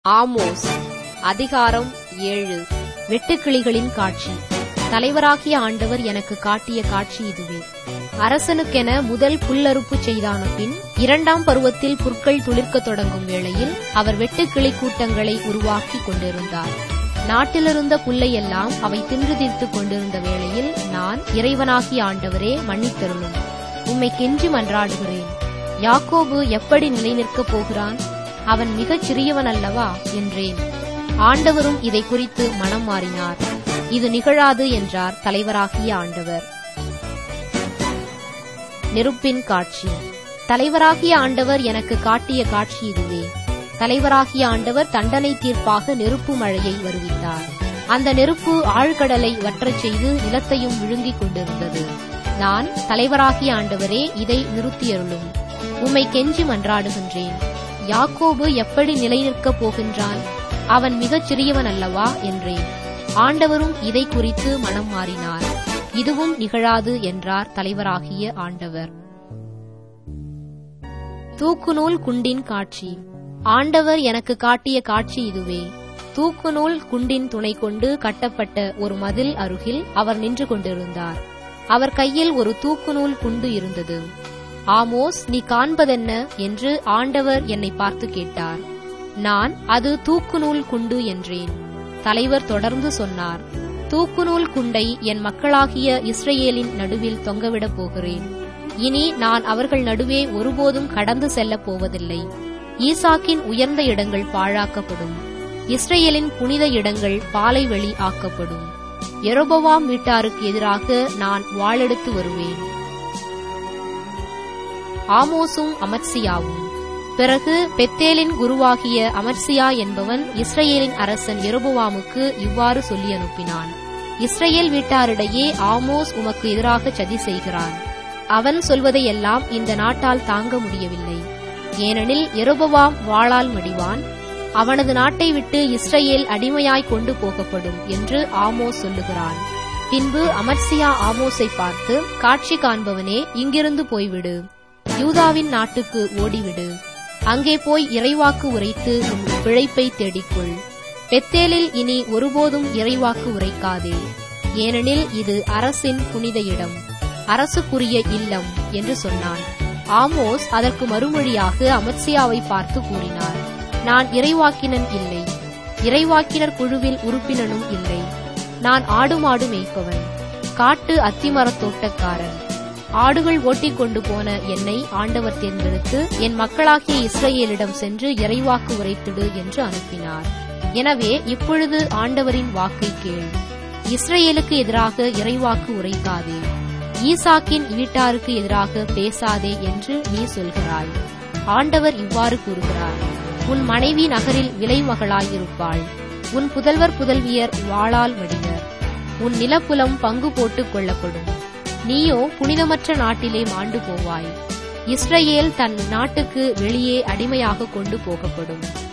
Amos அதிகாரம் ஏழு வெட்டுக்கிளிகளின் காட்சி தலைவராகிய ஆண்டவர் எனக்கு காட்டிய காட்சி இதுவே அரசனுக்கென முதல் புல்லறுப்பு செய்தான பின் இரண்டாம் பருவத்தில் புற்கள் துளிர்க்கத் தொடங்கும் வேளையில் அவர் வெட்டுக்கிளி கூட்டங்களை உருவாக்கிக் கொண்டிருந்தார் நாட்டிலிருந்த புல்லையெல்லாம் அவை தின்று தீர்த்துக் கொண்டிருந்த வேளையில் நான் இறைவனாகிய ஆண்டவரே மன்னித்தருளும் உம்மை கெஞ்சி மன்றாடுகிறேன் யாக்கோபு எப்படி நிலைநிற்கப் போகிறான் அவன் மிகச் சிறியவன் அல்லவா என்றேன் ஆண்டவரும் இதை குறித்து மனம் மாறினார் இது நிகழாது என்றார் தலைவராகிய ஆண்டவர் நெருப்பின் காட்சி தலைவராகிய ஆண்டவர் எனக்கு காட்டிய காட்சி இதுவே தலைவராகிய ஆண்டவர் தண்டனை தீர்ப்பாக நெருப்பு மழையை வருவித்தார் அந்த நெருப்பு ஆழ்கடலை வற்றச் செய்து நிலத்தையும் விழுங்கிக் கொண்டிருந்தது நான் தலைவராகிய ஆண்டவரே இதை நிறுத்தியருளும் உம்மை கெஞ்சி மன்றாடுகின்றேன் யாக்கோபு எப்படி நிலைநிற்கப் போகின்றான் அவன் மிகச் சிறியவன் அல்லவா என்றேன் ஆண்டவரும் இதை குறித்து மனம் மாறினார் இதுவும் நிகழாது என்றார் தலைவராகிய ஆண்டவர் தூக்குநூல் குண்டின் காட்சி ஆண்டவர் எனக்கு காட்டிய காட்சி இதுவே தூக்குநூல் குண்டின் துணை கொண்டு கட்டப்பட்ட ஒரு மதில் அருகில் அவர் நின்று கொண்டிருந்தார் அவர் கையில் ஒரு தூக்குநூல் குண்டு இருந்தது ஆமோஸ் நீ காண்பதென்ன என்று ஆண்டவர் என்னை பார்த்து கேட்டார் நான் அது தூக்குநூல் குண்டு என்றேன் தலைவர் தொடர்ந்து சொன்னார் தூக்குநூல் குண்டை என் மக்களாகிய இஸ்ரேலின் நடுவில் தொங்கவிடப் போகிறேன் இனி நான் அவர்கள் நடுவே ஒருபோதும் கடந்து செல்லப் போவதில்லை ஈசாக்கின் உயர்ந்த இடங்கள் பாழாக்கப்படும் இஸ்ரேலின் புனித இடங்கள் பாலைவெளி ஆக்கப்படும் எரோபவாம் வீட்டாருக்கு எதிராக நான் வாளெடுத்து வருவேன் ஆமோசும் அமர்சியாவும் பிறகு பெத்தேலின் குருவாகிய அமர்சியா என்பவன் இஸ்ரேலின் அரசன் எரோபவாமுக்கு இவ்வாறு சொல்லி அனுப்பினான் இஸ்ரேல் வீட்டாரிடையே ஆமோஸ் உமக்கு எதிராக சதி செய்கிறான் அவன் சொல்வதையெல்லாம் இந்த நாட்டால் தாங்க முடியவில்லை ஏனெனில் எரோபவாம் வாளால் மடிவான் அவனது நாட்டை விட்டு இஸ்ரேல் அடிமையாய் கொண்டு போகப்படும் என்று ஆமோஸ் சொல்லுகிறான் பின்பு அமர்சியா ஆமோஸை பார்த்து காட்சி காண்பவனே இங்கிருந்து போய்விடு யூதாவின் நாட்டுக்கு ஓடிவிடு அங்கே போய் இறைவாக்கு உரைத்து உன் பிழைப்பை தேடிக்கொள் பெத்தேலில் இனி ஒருபோதும் இறைவாக்கு உரைக்காதே ஏனெனில் இது அரசின் புனித இடம் அரசுக்குரிய இல்லம் என்று சொன்னான் ஆமோஸ் அதற்கு மறுமொழியாக அமர்சியாவை பார்த்து கூறினார் நான் இறைவாக்கினன் இல்லை இறைவாக்கினர் குழுவில் உறுப்பினனும் இல்லை நான் ஆடு மாடு மேய்ப்பவன் காட்டு அத்திமரத் தோட்டக்காரன் ஆடுகள் ஓட்டிக் கொண்டு போன என்னை ஆண்டவர் தேர்ந்தெடுத்து என் மக்களாகிய இஸ்ரேலிடம் சென்று இறைவாக்கு உரைத்திடு என்று அனுப்பினார் எனவே இப்பொழுது ஆண்டவரின் வாக்கை கேள் இஸ்ரேலுக்கு எதிராக இறைவாக்கு உரைக்காதே ஈசாக்கின் வீட்டாருக்கு எதிராக பேசாதே என்று நீ சொல்கிறாய் ஆண்டவர் இவ்வாறு கூறுகிறார் உன் மனைவி நகரில் விலைமகளாயிருப்பாள் உன் புதல்வர் புதல்வியர் வாளால் மடிவர் உன் நிலப்புலம் பங்கு போட்டுக் கொள்ளப்படும் நீயோ புனிதமற்ற நாட்டிலே மாண்டு போவாய் இஸ்ரேல் தன் நாட்டுக்கு வெளியே அடிமையாக கொண்டு போகப்படும்